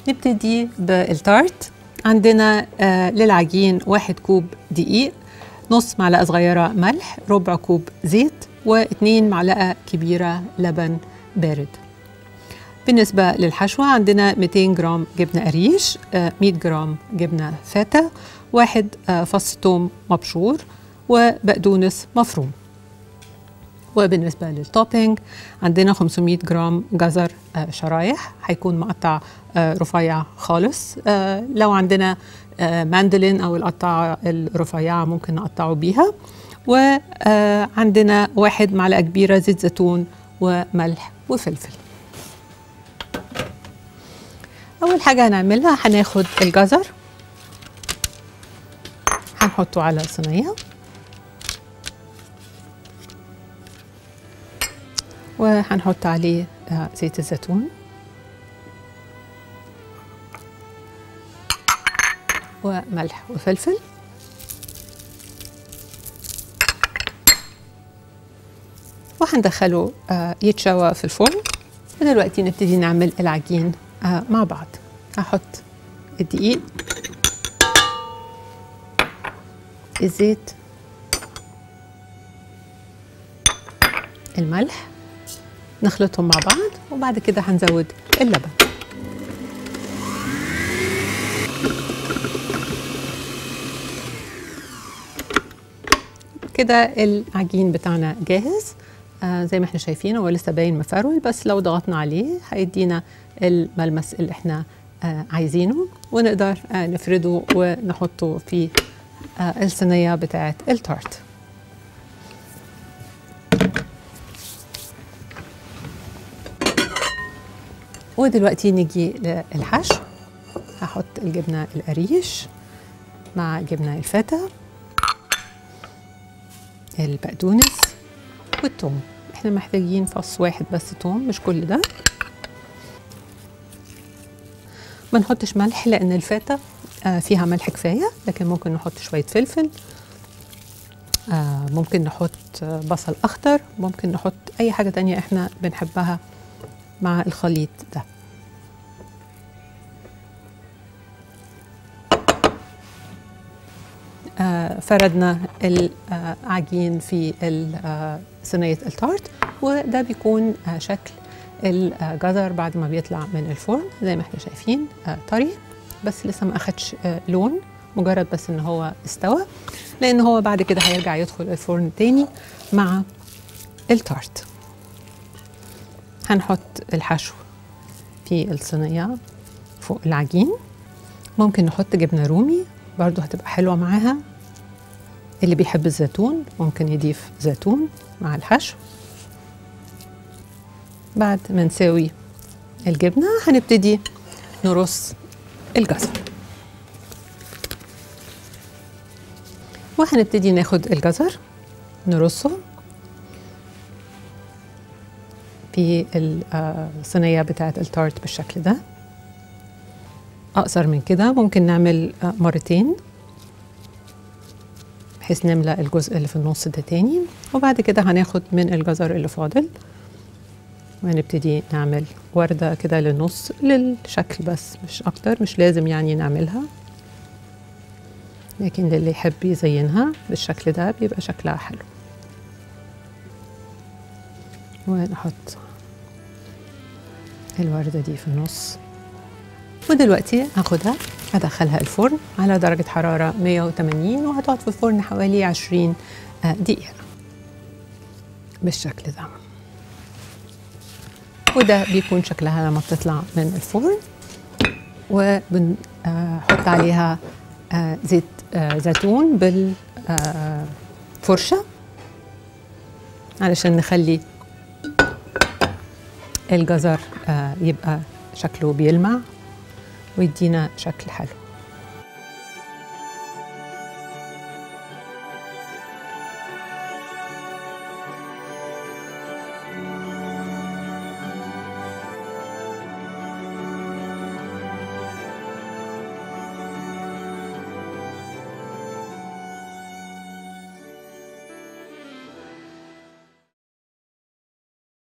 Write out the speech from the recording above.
نبتدي بالتارت عندنا آه للعجين واحد كوب دقيق نص معلقة صغيرة ملح ربع كوب زيت واتنين معلقة كبيرة لبن بارد بالنسبة للحشوة عندنا 200 جرام جبنة قريش آه 100 جرام جبنة فاتة واحد آه فص ثوم مبشور وبقدونس مفروم وبالنسبة للتوبينج عندنا 500 جرام جزر آه شرايح هيكون مقطع آه رفيع خالص آه لو عندنا ماندلين أو القطعة الرفيعة ممكن نقطعه بيها وعندنا واحد معلقة كبيرة زيت زيتون وملح وفلفل أول حاجة هنعملها هناخد الجزر هنحطه على صينية وهنحط عليه زيت الزيتون وملح وفلفل وهندخله يتشوى في الفرن ودلوقتي نبتدي نعمل العجين مع بعض هحط الدقيق الزيت الملح نخلطهم مع بعض وبعد كده هنزود اللبن كده العجين بتاعنا جاهز آه زي ما احنا شايفين هو لسه باين مفرول بس لو ضغطنا عليه هيدينا الملمس اللي احنا آه عايزينه ونقدر آه نفرده ونحطه في آه الصينيه بتاعه التارت ودلوقتي نيجي للحشو هحط الجبنه القريش مع جبنه الفتا البقدونس والثوم احنا محتاجين فص واحد بس توم مش كل ده ما نحطش ملح لان الفاتة آه فيها ملح كفاية لكن ممكن نحط شوية فلفل آه ممكن نحط آه بصل اخضر ممكن نحط اي حاجة تانية احنا بنحبها مع الخليط ده آه فردنا العجين في صينية التارت وده بيكون آه شكل الجزر بعد ما بيطلع من الفرن زي ما احنا شايفين آه طري بس لسه ما اخدش لون مجرد بس ان هو استوى لان هو بعد كده هيرجع يدخل الفرن تاني مع التارت هنحط الحشو في الصينية فوق العجين ممكن نحط جبنة رومي برضو هتبقى حلوة معاها اللي بيحب الزيتون ممكن يضيف زيتون مع الحشو بعد ما نساوي الجبنة هنبتدي نرص الجزر وهنبتدي ناخد الجزر نرصه في الصينية بتاعة التارت بالشكل ده أقصر من كده ممكن نعمل مرتين بحيث نملأ الجزء اللي في النص ده تاني وبعد كده هناخد من الجزر اللي فاضل ونبتدي نعمل وردة كده للنص للشكل بس مش أكتر مش لازم يعني نعملها لكن للي يحب يزينها بالشكل ده بيبقى شكلها حلو ونحط الوردة دي في النص ودلوقتي هاخدها هدخلها الفرن على درجة حرارة 180 وهتقعد في الفرن حوالي 20 دقيقة بالشكل ده وده بيكون شكلها لما بتطلع من الفرن وبنحط عليها زيت زيتون بالفرشة علشان نخلي الجزر يبقى شكله بيلمع ويدينا شكل حلو